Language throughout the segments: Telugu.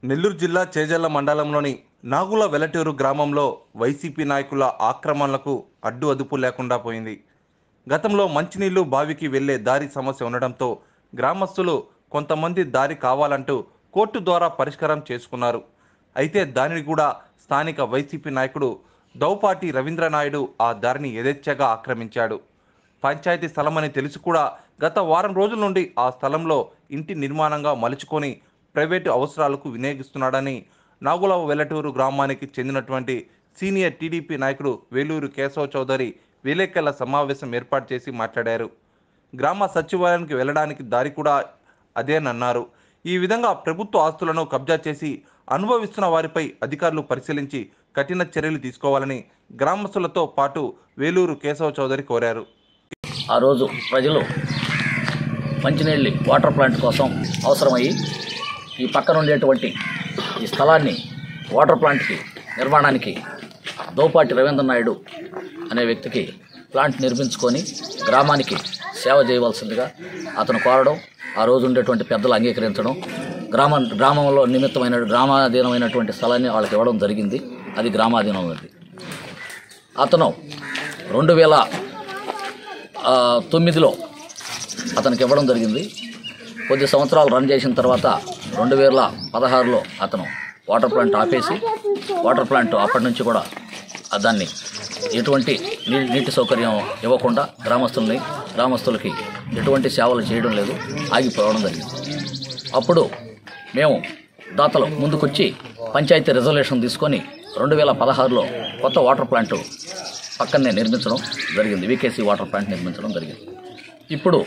నెల్లూరు జిల్లా చేజల్ల మండలంలోని నాగుల వెలటూరు గ్రామంలో వైసీపీ నాయకుల ఆక్రమణలకు అడ్డు అదుపు లేకుండా పోయింది గతంలో మంచినీళ్లు బావికి వెళ్లే దారి సమస్య ఉండడంతో గ్రామస్తులు కొంతమంది దారి కావాలంటూ కోర్టు ద్వారా పరిష్కారం చేసుకున్నారు అయితే దానిని కూడా స్థానిక వైసీపీ నాయకుడు దౌపాటి రవీంద్రనాయుడు ఆ దారిని యథేచ్ఛగా ఆక్రమించాడు పంచాయతీ స్థలమని తెలిసి కూడా గత వారం రోజుల నుండి ఆ స్థలంలో ఇంటి నిర్మాణంగా మలుచుకొని ప్రైవేటు అవసరాలకు వినియోగిస్తున్నాడని నాగుల వెల్లటూరు గ్రామానికి చెందినటువంటి సీనియర్ టీడీపీ నాయకుడు వేలూరు కేశవ చౌదరి విలేకరుల సమావేశం ఏర్పాటు చేసి మాట్లాడారు గ్రామ సచివాలయానికి వెళ్ళడానికి దారి కూడా అదేనన్నారు ఈ విధంగా ప్రభుత్వ ఆస్తులను కబ్జా చేసి అనుభవిస్తున్న వారిపై అధికారులు పరిశీలించి కఠిన చర్యలు తీసుకోవాలని గ్రామస్తులతో పాటు వేలూరు కేశవ చౌదరి కోరారు ఆ రోజు ప్రజలు మంచినీళ్ళి వాటర్ ప్లాంట్ కోసం అవసరమయ్యి ఈ పక్కన ఉండేటువంటి ఈ స్థలాన్ని వాటర్ ప్లాంట్కి నిర్మాణానికి దోపాటి రవీంద్ర నాయుడు అనే వ్యక్తికి ప్లాంట్ నిర్మించుకొని గ్రామానికి సేవ చేయవలసిందిగా అతను కోరడం ఆ రోజు ఉండేటువంటి పెద్దలు అంగీకరించడం గ్రామ గ్రామంలో నిమిత్తమైన గ్రామాధీనమైనటువంటి స్థలాన్ని వాళ్ళకి ఇవ్వడం జరిగింది అది గ్రామాధీనం ఉంది అతను రెండు వేల ఆ, తొమ్మిదిలో అతనికి ఇవ్వడం జరిగింది కొద్ది సంవత్సరాలు రన్ చేసిన తర్వాత రెండు వేల పదహారులో అతను వాటర్ ప్లాంట్ ఆపేసి వాటర్ ప్లాంట్ అప్పటి నుంచి కూడా ఆ దాన్ని ఎటువంటి నీ- నీటి సౌకర్యం ఇవ్వకుండా గ్రామస్తుల్ని గ్రామస్తులకి ఎటువంటి సేవలు చేయడం లేదు ఆగిపోవడం జరిగింది అప్పుడు మేము దాతలు ముందుకొచ్చి పంచాయతీ రిజర్వేషన్ తీసుకొని రెండు వేల పదహారులో కొత్త వాటర్ ప్లాంట్ పక్కనే నిర్మించడం జరిగింది వికేసీ వాటర్ ప్లాంట్ నిర్మించడం జరిగింది ఇప్పుడు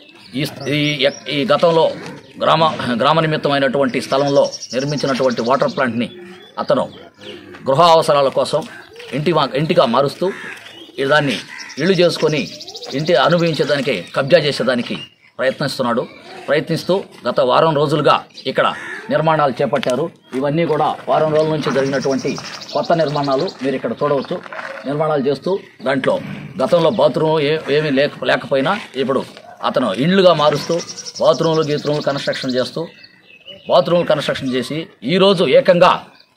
ఈ ఈ ఎక్- ఈ గతంలో గ్రామ గ్రామ నిమిత్తమైనటువంటి స్థలంలో నిర్మించినటువంటి వాటర్ ప్లాంట్ని అతను గృహ అవసరాల కోసం ఇంటి మా- ఇంటిగా మారుస్తూ ఈ దాన్ని ఇల్లు చేసుకొని ఇంటి అనుభవించేదానికి కబ్జా చేసేదానికి ప్రయత్నిస్తున్నాడు ప్రయత్నిస్తూ గత వారం రోజులుగా ఇక్కడ నిర్మాణాలు చేపట్టారు ఇవన్నీ కూడా వారం రోజుల నుంచి జరిగినటువంటి కొత్త నిర్మాణాలు మీరు ఇక్కడ చూడవచ్చు నిర్మాణాలు చేస్తూ దాంట్లో గతంలో బాత్రూమ్ ఏ ఏమీ లేక లేకపోయినా ఇప్పుడు అతను ఇండ్లుగా మారుస్తూ బాత్రూములు గీత్రూములు కన్స్ట్రక్షన్ చేస్తూ బాత్రూమ్ కన్స్ట్రక్షన్ చేసి ఈరోజు ఏకంగా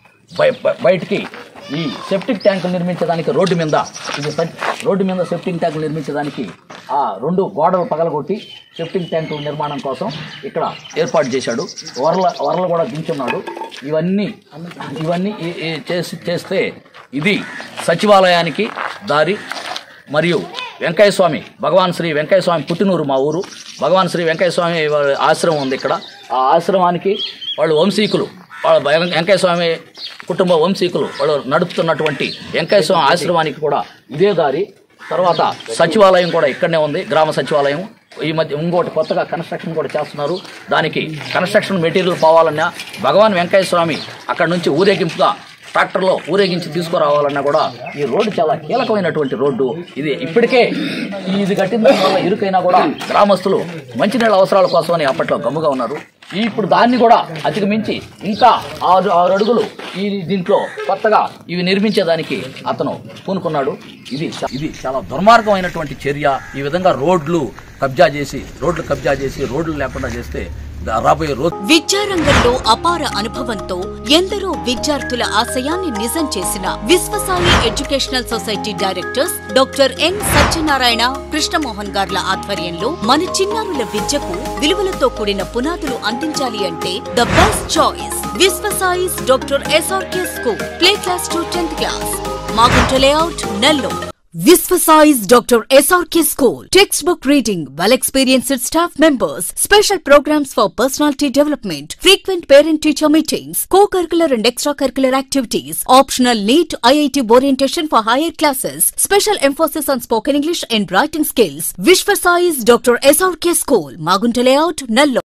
బయ బయ- బయటికి ఈ సెప్టిక్ ట్యాంక్ నిర్మించడానికి రోడ్డు మీద ఇది స- రోడ్డు మీద సెప్టిక్ ట్యాంక్ నిర్మించడానికి ఆ రెండు గోడలు పగలగొట్టి సెప్టిక్ ట్యాంక్ నిర్మాణం కోసం ఇక్కడ ఏర్పాటు చేశాడు వరల వరలు కూడా దించున్నాడు ఇవన్నీ ఇవన్నీ ఈ- ఈ చేసి చేస్తే ఇది సచివాలయానికి దారి మరియు వెంకయ్య స్వామి భగవాన్ శ్రీ వెంకయ్య స్వామి పుట్టినూరు మా ఊరు భగవాన్ శ్రీ వెంకయ్య స్వామి వాళ్ళ ఆశ్రమం ఉంది ఇక్కడ ఆ ఆశ్రమానికి వాళ్ళు వంశీకులు వాళ్ళ వెం- వెంకయ్య స్వామి కుటుంబ వంశీకులు వాళ్ళు నడుపుతున్నటువంటి వెంకయ్య స్వామి ఆశ్రమానికి కూడా ఇదే దారి తర్వాత సచివాలయం కూడా ఇక్కడనే ఉంది గ్రామ సచివాలయం ఈ మధ్య ఇంకోటి కొత్తగా కన్స్ట్రక్షన్ కూడా చేస్తున్నారు దానికి కన్స్ట్రక్షన్ మెటీరియల్ పోవాలన్నా భగవాన్ వెంకయ్య స్వామి అక్కడ నుంచి ఊరేగింపుగా ట్రాక్టర్లో ఊరేగించి తీసుకురావాలన్నా కూడా ఈ రోడ్డు చాలా కీలకమైనటువంటి రోడ్డు ఇది ఇప్పటికే ఇది కట్టిన వల్ల ఇరుకైనా కూడా గ్రామస్తులు మంచినీళ్ళ అవసరాల కోసమని అప్పట్లో గమ్ముగా ఉన్నారు ఈ ఇప్పుడు దాన్ని కూడా అధిగమించి ఇంకా ఆరు ఆరు అడుగులు ఈ దీంట్లో కొత్తగా ఇవి నిర్మించేదానికి అతను పూనుకున్నాడు ఇది చ- ఇది చాలా దుర్మార్గమైనటువంటి చర్య ఈ విధంగా రోడ్లు కబ్జా చేసి రోడ్లు కబ్జా చేసి రోడ్లు లేకుండా చేస్తే దా- రాబోయే రోజు విద్యారంగంలో అపార అనుభవంతో ఎందరో విద్యార్థుల ఆశయాన్ని నిజం చేసిన Viswasai educational society directors doctor N Satyanarayana Krishnamohan గార్ల ఆధ్వర్యంలో మన చిన్నారుల విద్యకు విలువలతో కూడిన పునాదులు అందించాలి అంటే the best choice Viswasai's doctor SRK school play class to tenth class Magunta layout Nellore Visvasize Dr. SRK School. Textbook reading, well experienced staff members, special programs for personality development, frequent parent teacher meetings, co curricular and extracurricular activities, optional NEET IIT orientation for higher classes, special emphasis on spoken English and writing skills. Visvasize Dr. SRK School, Magunta Layout, Nallo.